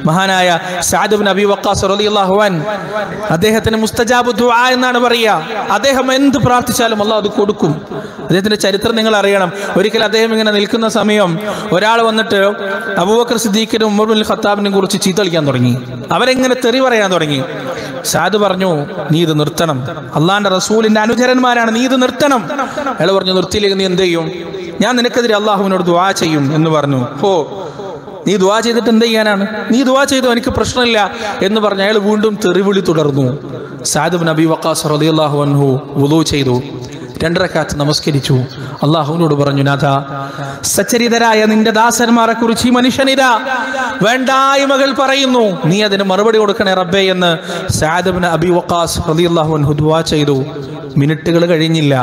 മഹാനായ Saad bin Abi Waqas റളിയല്ലാഹു അൻ അദ്ദേഹത്തിന് മുസ്തജാബ് ദുആ എന്നാണ് പറയുക അദ്ദേഹം എന്ത് പ്രാർത്ഥിച്ചാലും അള്ളാഹ് അത് കൊടുക്കും അദ്ദേഹത്തിന്റെ ചരിത്രം നിങ്ങൾ അറിയണം ഒരിക്കൽ അദ്ദേഹം ഇങ്ങനെ നിൽക്കുന്ന സമയം ഒരാൾ വന്നിട്ട് അബൂബക്കർ സിദ്ദീഖിനും ഉമർ ബിൻ ഖത്താബിനെ കുറിച്ച് ചീത്ത കളിക്കാൻ തുടങ്ങി അവരെങ്ങനെ തെറി പറയാൻ തുടങ്ങി സാദ് പറഞ്ഞു നീ ഇത് നിർത്തണം അള്ളാന്റെ റസൂലിന്റെ അനുചരന്മാരാണ് നീ ഇത് നിർത്തണം അയാൾ പറഞ്ഞു നിർത്തിയില്ലെങ്കിൽ നീ എന്ത് ചെയ്യും ഞാൻ നിനക്കെതിരെ അള്ളാഹുവിനോട് ദുആ ചെയ്യും എന്ന് പറഞ്ഞു ഓ നീ ദുആ ചെയ്തിട്ട് എന്ത് ചെയ്യാനാണ് നീ ദുആ ചെയ്തു എനിക്ക് പ്രശ്നമില്ല എന്ന് പറഞ്ഞ് അയാൾ വീണ്ടും തെറിവിളി തുടർന്നു സാദ് നബി വക്കാസ് റളിയല്ലാഹു അൻഹു വുളു ചെയ്തു രണ്ടരക്കാത്ത് നമസ്കരിച്ചു അള്ളാഹുവിനോട് പറഞ്ഞു നാഥ സച്ചരിതരായ നിന്റെ ദാസന്മാരെ കുറിച്ച് ഈ മനുഷ്യനിതാ വേണ്ടായ്മകൾ പറയുന്നു നീ അതിന് മറുപടി കൊടുക്കണേ റബ്ബേ എന്ന് സാദബിന് അബി വക്കാസ് റളിയല്ലാഹു അൻഹു ദുആ ചെയ്തു മിനിറ്റുകൾ കഴിഞ്ഞില്ല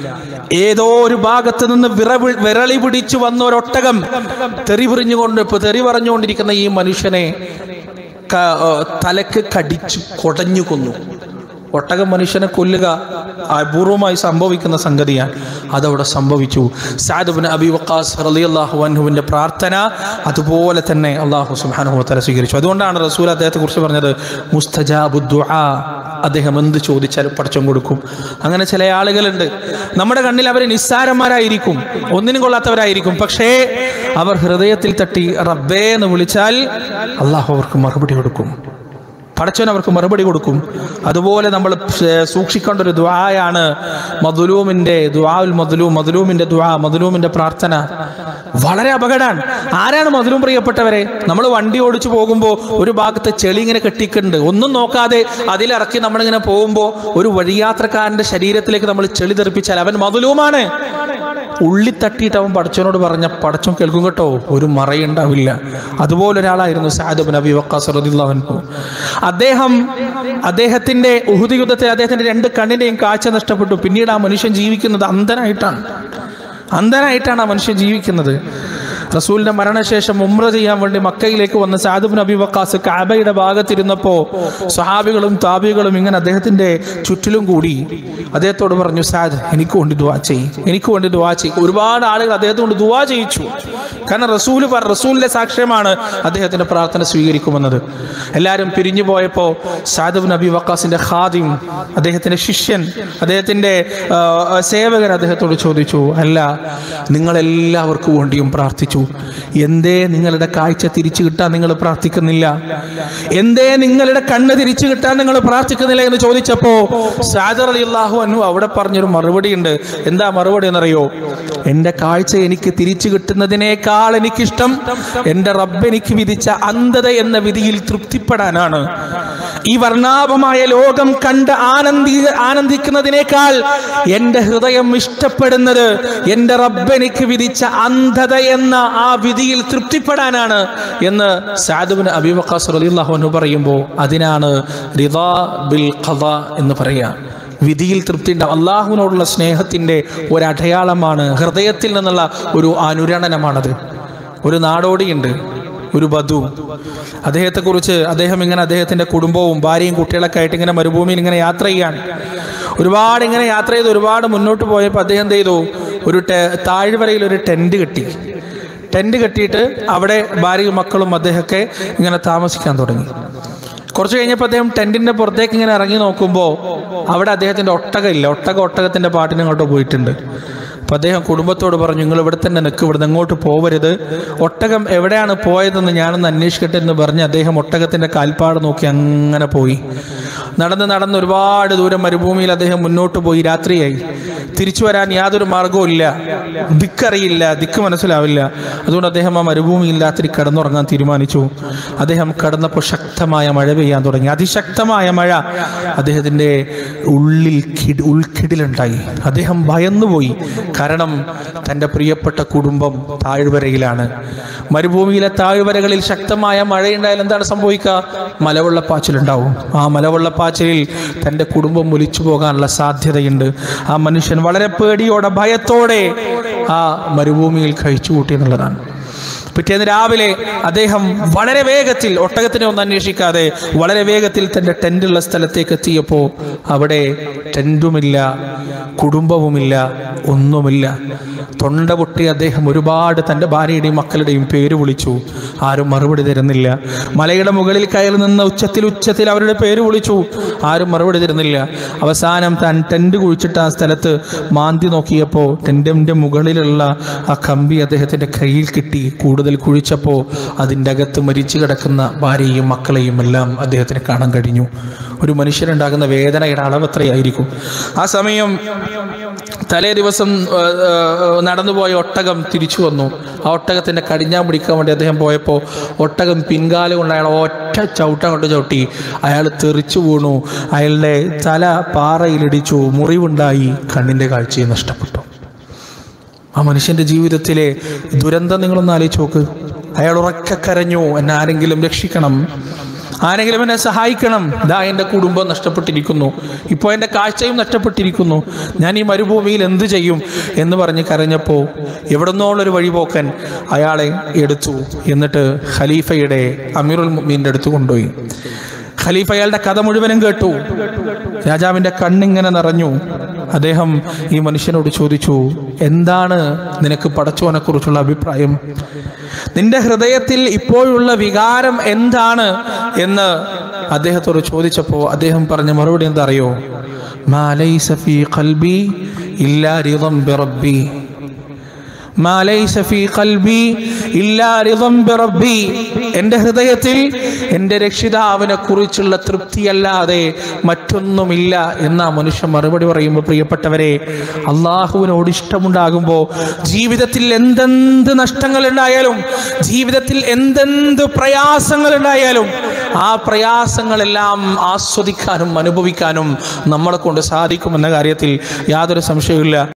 ഏതോ ഒരു ഭാഗത്ത് നിന്ന് വിറവി വിരളി പിടിച്ചു വന്ന ഒരൊട്ടകം തെറി പിറിഞ്ഞുകൊണ്ട് ഇപ്പൊ തെറി പറഞ്ഞുകൊണ്ടിരിക്കുന്ന ഈ മനുഷ്യനെ ക- ഏ, തലക്ക് കടിച്ചു കൊടഞ്ഞു കൊന്നു ഒട്ടകം മനുഷ്യനെ കൊല്ലുക അപൂർവമായി സംഭവിക്കുന്ന സംഗതിയാണ് അതവിടെ സംഭവിച്ചു സാദുബിൻ അബി വക്കാസ് റളിയല്ലാഹു അൻഹുവിന്റെ പ്രാർത്ഥന അതുപോലെ തന്നെ അള്ളാഹു സുബ്ഹാനഹു വതആല സ്വീകരിച്ചു അതുകൊണ്ടാണ് റസൂൽ അദ്ദേഹത്തെ കുറിച്ച് പറഞ്ഞത് മുസ്തജാബു ദുആ അദ്ദേഹം എന്ത് ചോദിച്ചാലും പടച്ചം കൊടുക്കും അങ്ങനെ ചില ആളുകളുണ്ട് നമ്മുടെ കണ്ണിൽ അവർ നിസ്സാരന്മാരായിരിക്കും ഒന്നിനും കൊള്ളാത്തവരായിരിക്കും പക്ഷേ അവർ ഹൃദയത്തിൽ തട്ടി റബ്ബേ എന്ന് വിളിച്ചാൽ അള്ളാഹു അവർക്ക് മറുപടി കൊടുക്കും പടച്ചവൻ അവർക്ക് മറുപടി കൊടുക്കും അതുപോലെ നമ്മൾ ഏർ സൂക്ഷിക്കേണ്ട ഒരു ദ്വായാണ് മധുലൂമിന്റെ ദ്വാഉൽ മധുലൂം മധുലൂമിന്റെ ദ്വാ മധുലൂമിന്റെ പ്രാർത്ഥന വളരെ അപകടമാണ് ആരാണ് മധുലൂം പ്രിയപ്പെട്ടവരെ നമ്മൾ വണ്ടി ഓടിച്ചു പോകുമ്പോൾ ഒരു ഭാഗത്ത് ചെളി ഇങ്ങനെ കെട്ടിക്കുന്നുണ്ട് ഒന്നും നോക്കാതെ അതിലിറക്കി നമ്മളിങ്ങനെ പോകുമ്പോൾ ഒരു വഴിയാത്രക്കാരന്റെ ശരീരത്തിലേക്ക് നമ്മൾ ചെളി തെറിപ്പിച്ചാൽ അവൻ മധുലൂമാണ് ഉള്ളി തട്ടിയിട്ട് അവൻ പടച്ചവനോട് പറഞ്ഞ പടച്ചവൻ കേൾക്കും കേട്ടോ ഒരു മറയുണ്ടാവില്ല അതുപോലെ ഒരാളായിരുന്നു സാദബ് നബി വക്കാസ് റളിയല്ലാഹു അൻഹു അദ്ദേഹം അദ്ദേഹത്തിന്റെ ഉഹുദ് യുദ്ധത്തിൽ അദ്ദേഹത്തിന്റെ രണ്ട് കണ്ണിന്റെയും കാഴ്ച നഷ്ടപ്പെട്ടു പിന്നീട് ആ മനുഷ്യൻ ജീവിക്കുന്നത് അന്ധനായിട്ടാണ് അന്ധനായിട്ടാണ് ആ മനുഷ്യൻ ജീവിക്കുന്നത് റസൂലിന്റെ മരണശേഷം ഉമ്ര ചെയ്യാൻ വേണ്ടി മക്കയിലേക്ക് വന്ന സാദുബ് നബി വക്കാസ് കാബയുടെ ഭാഗത്തിരുന്നപ്പോൾ സഹാബികളും താബികളും ഇങ്ങനെ അദ്ദേഹത്തിന്റെ ചുറ്റിലും കൂടി അദ്ദേഹത്തോട് പറഞ്ഞു സാദ് എനിക്ക് വേണ്ടി ദുവാ ചെയ്യും എനിക്ക് വേണ്ടി ദുവാ ചെയ്യും ഒരുപാട് ആളുകൾ അദ്ദേഹത്തെ കൊണ്ട് ദുവാ ചെയ്യിച്ചു കാരണം റസൂല് പറ റസൂലിന്റെ സാക്ഷ്യമാണ് അദ്ദേഹത്തിന്റെ പ്രാർത്ഥന സ്വീകരിക്കുമെന്നത് എല്ലാവരും പിരിഞ്ഞു പോയപ്പോൾ സാദുബ് നബി വക്കാസിന്റെ ഖാദിം അദ്ദേഹത്തിന്റെ ശിഷ്യൻ അദ്ദേഹത്തിന്റെ ആ, സേവകൻ അദ്ദേഹത്തോട് ചോദിച്ചു അല്ല നിങ്ങളെല്ലാവർക്കും വേണ്ടിയും പ്രാർത്ഥിച്ചു എന്തേ നിങ്ങളുടെ കാഴ്ച തിരിച്ചു കിട്ടാൻ നിങ്ങൾ പ്രാർത്ഥിക്കുന്നില്ല എന്തേ നിങ്ങളുടെ കണ്ണ് തിരിച്ചു കിട്ടാൻ നിങ്ങൾ പ്രാർത്ഥിക്കുന്നില്ല എന്ന് ചോദിച്ചപ്പോ സാദർ അലി അള്ളാഹു അനു അവിടെ പറഞ്ഞൊരു മറുപടി ഉണ്ട് എന്താ മറുപടി എന്നറിയോ എന്റെ കാഴ്ച എനിക്ക് തിരിച്ചു കിട്ടുന്നതിനേക്കാൾ എനിക്കിഷ്ടം എന്റെ റബ്ബ് എനിക്ക് വിധിച്ച അന്ധത എന്ന വിധിയിൽ തൃപ്തിപ്പെടാനാണ് ഈ വർണ്ണാഭമായ ലോകം കണ്ട് ആനന്ദി ആനന്ദിക്കുന്നതിനേക്കാൾ എന്റെ ഹൃദയം ഇഷ്ടപ്പെടുന്നത് എന്റെ റബ്ബ് എനിക്ക് വിധിച്ച അന്ധത എന്ന ആ വിധിയിൽ തൃപ്തിപ്പെടാനാണ് എന്ന് സാദുബിന് അബിവക്കാസ് റളിയല്ലാഹു അൻഹു പറയുമ്പോൾ അതിനാണ് റിദാ ബിൽ ഖദ എന്ന് പറയാ വിധിയിൽ തൃപ്തി ഉണ്ടാവും അള്ളാഹുവിനോടുള്ള സ്നേഹത്തിന്റെ ഒരു അടയാളമാണ് ഹൃദയത്തിൽ നിന്നുള്ള ഒരു അനുരണനമാണത് ഒരു നാടോടിയുണ്ട് ഒരു ബധു അദ്ദേഹത്തെക്കുറിച്ച് അദ്ദേഹം ഇങ്ങനെ അദ്ദേഹത്തിന്റെ കുടുംബവും ഭാര്യയും കുട്ടികളൊക്കെ ആയിട്ട് ഇങ്ങനെ മരുഭൂമിയിൽ ഇങ്ങനെ യാത്ര ചെയ്യാണ് ഒരുപാട് ഇങ്ങനെ യാത്ര ചെയ്ത് ഒരുപാട് മുന്നോട്ട് പോയപ്പോൾ അദ്ദേഹം എന്ത് ചെയ്തു ഒരു ടെ- താഴ്വരയിൽ ഒരു ടെന്റ് കെട്ടി ടെന്റ് കെട്ടിയിട്ട് അവിടെ ഭാര്യയും മക്കളും അദ്ദേഹമൊക്കെ ഇങ്ങനെ താമസിക്കാൻ തുടങ്ങി കുറച്ച് കഴിഞ്ഞപ്പോൾ അദ്ദേഹം ടെന്റിന്റെ പുറത്തേക്ക് ഇങ്ങനെ ഇറങ്ങി നോക്കുമ്പോൾ അവിടെ അദ്ദേഹത്തിന്റെ ഒട്ടകമില്ല ഒട്ടക ഒട്ടകത്തിന്റെ പാട്ടിന് ഇങ്ങോട്ട് പോയിട്ടുണ്ട് അപ്പൊ അദ്ദേഹം കുടുംബത്തോട് പറഞ്ഞു നിങ്ങൾ ഇവിടെ തന്നെ നിൽക്കും ഇവിടുന്ന് എങ്ങോട്ട് പോവരുത് ഒട്ടകം എവിടെയാണ് പോയതെന്ന് ഞാനൊന്ന് അന്വേഷിക്കട്ടെ എന്ന് പറഞ്ഞ് അദ്ദേഹം ഒട്ടകത്തിന്റെ കാൽപ്പാട് നോക്കി അങ്ങനെ പോയി നടന്ന് നടന്ന് ഒരുപാട് ദൂരം മരുഭൂമിയിൽ അദ്ദേഹം മുന്നോട്ട് പോയി രാത്രിയായി തിരിച്ചു വരാൻ യാതൊരു മാർഗവും ഇല്ല ദിക്കറിയില്ല ദിക്ക് മനസ്സിലാവില്ല അതുകൊണ്ട് അദ്ദേഹം ആ മരുഭൂമിയിൽ രാത്രി കിടന്നുറങ്ങാൻ തീരുമാനിച്ചു അദ്ദേഹം കിടന്നപ്പോൾ ശക്തമായ മഴ പെയ്യാൻ തുടങ്ങി അതിശക്തമായ മഴ അദ്ദേഹത്തിന്റെ ഉള്ളിൽ കിടി ഉൾക്കിടിലുണ്ടായി അദ്ദേഹം ഭയന്നുപോയി കാരണം തൻ്റെ പ്രിയപ്പെട്ട കുടുംബം താഴ്വരയിലാണ് മരുഭൂമിയിലെ താഴ്വരകളിൽ ശക്തമായ മഴയുണ്ടായാൽ എന്താണ് സംഭവിക്കുക മലവെള്ളപ്പാച്ചിലുണ്ടാവും ആ മലവെള്ളപ്പാച്ചിലിൽ തൻ്റെ കുടുംബം ഒലിച്ചു പോകാനുള്ള സാധ്യതയുണ്ട് ആ മനുഷ്യൻ വളരെ പേടിയോടെ ഭയത്തോടെ ആ മരുഭൂമിയിൽ കഴിച്ചു കൂട്ടി എന്നുള്ളതാണ് പിറ്റേന്ന് രാവിലെ അദ്ദേഹം വളരെ വേഗത്തിൽ ഒട്ടകത്തിനെ ഒന്നും അന്വേഷിക്കാതെ വളരെ വേഗത്തിൽ തൻ്റെ ടെൻ്റുള്ള സ്ഥലത്തേക്ക് എത്തിയപ്പോൾ അവിടെ ടെൻറ്റുമില്ല കുടുംബവുമില്ല ഒന്നുമില്ല തൊണ്ട പൊട്ടി അദ്ദേഹം ഒരുപാട് തൻ്റെ ഭാര്യയുടെയും മക്കളുടെയും പേര് വിളിച്ചു ആരും മറുപടി തരുന്നില്ല മലയുടെ മുകളിൽ കയറി നിന്ന് ഉച്ചത്തിൽ ഉച്ചത്തിൽ അവരുടെ പേര് വിളിച്ചു ആരും മറുപടി തരുന്നില്ല അവസാനം താൻ ടെൻറ്റ് കുഴിച്ചിട്ട് ആ സ്ഥലത്ത് മാന്തി നോക്കിയപ്പോൾ ടെൻറ്റിൻ്റെ മുകളിലുള്ള ആ കമ്പി അദ്ദേഹത്തിൻ്റെ കയ്യിൽ കിട്ടി കൂടുതൽ കുഴിച്ചപ്പോൾ അതിൻ്റെ അകത്ത് മരിച്ചു കിടക്കുന്ന ഭാര്യയും മക്കളെയും എല്ലാം അദ്ദേഹത്തിന് കാണാൻ കഴിഞ്ഞു ഒരു മനുഷ്യനുണ്ടാകുന്ന വേദനയുടെ അളവ് എത്രയായിരിക്കും ആ സമയം തലേ ദിവസം ആ, ആ, നടന്നുപോയ ഒട്ടകം തിരിച്ചു വന്നു ആ ഒട്ടകത്തിൻ്റെ കടിഞ്ഞാൻ പിടിക്കാൻ വേണ്ടി അദ്ദേഹം പോയപ്പോൾ ഒട്ടകം പിൻകാലം കൊണ്ട് അയാൾ ഒറ്റ ചവിട്ടം കൊണ്ട് ചവിട്ടി അയാൾ തെറിച്ചു വീണു അയാളുടെ തല പാറയിലിടിച്ചു മുറിവുണ്ടായി കണ്ണിൻ്റെ കാഴ്ചയും നഷ്ടപ്പെട്ടു ആ മനുഷ്യൻ്റെ ജീവിതത്തിലെ ദുരന്തം നിങ്ങളൊന്ന് ആലോചിച്ച് നോക്ക് അയാൾ ഉറക്കെ കരഞ്ഞു എന്നെ ആരെങ്കിലും രക്ഷിക്കണം ആരെങ്കിലും എന്നെ സഹായിക്കണം ദാ എൻ്റെ കുടുംബം നഷ്ടപ്പെട്ടിരിക്കുന്നു ഇപ്പോൾ എൻ്റെ കാഴ്ചയും നഷ്ടപ്പെട്ടിരിക്കുന്നു ഞാൻ ഈ മരുഭൂമിയിൽ എന്ത് ചെയ്യും എന്ന് പറഞ്ഞ് കരഞ്ഞപ്പോൾ എവിടുന്നോളൊരു വഴിപോക്കൻ അയാളെ എടുത്തു എന്നിട്ട് ഖലീഫയുടെ അമീറുൽ മുമീൻ്റെ അടുത്ത് കൊണ്ടുപോയി ഖലീഫ അയാളുടെ കഥ മുഴുവനും കേട്ടു രാജാവിൻ്റെ കണ്ണിങ്ങനെ നിറഞ്ഞു അദ്ദേഹം ഈ മനുഷ്യനോട് ചോദിച്ചു എന്താണ് നിനക്ക് പടച്ചോനെ കുറിച്ചുള്ള അഭിപ്രായം നിന്റെ ഹൃദയത്തിൽ ഇപ്പോഴുള്ള വികാരം എന്താണ് എന്ന് അദ്ദേഹത്തോട് ചോദിച്ചപ്പോൾ അദ്ദേഹം പറഞ്ഞ മറുപടി എന്താ അറിയോ മാ ലൈസ ഫീ ഖൽബി ഇല്ലാ റിദം ബിറബ്ബി മാ ലൈസ ഫീ ഖൽബി ഇല്ലാ റിദം ബിറബ്ബി എൻ്റെ ഹൃദയത്തിൽ എൻ്റെ രക്ഷിതാവിനെ കുറിച്ചുള്ള തൃപ്തിയല്ലാതെ മറ്റൊന്നുമില്ല എന്ന ആ മനുഷ്യൻ മറുപടി പറയുമ്പോൾ പ്രിയപ്പെട്ടവരെ അള്ളാഹുവിനോട് ഇഷ്ടമുണ്ടാകുമ്പോൾ ജീവിതത്തിൽ എന്തെന്ത് നഷ്ടങ്ങൾ ഉണ്ടായാലും ജീവിതത്തിൽ എന്തെന്ത് പ്രയാസങ്ങൾ ഉണ്ടായാലും ആ പ്രയാസങ്ങളെല്ലാം ആസ്വദിക്കാനും അനുഭവിക്കാനും നമ്മളെ കൊണ്ട് സാധിക്കുമെന്ന കാര്യത്തിൽ യാതൊരു സംശയവുമില്ല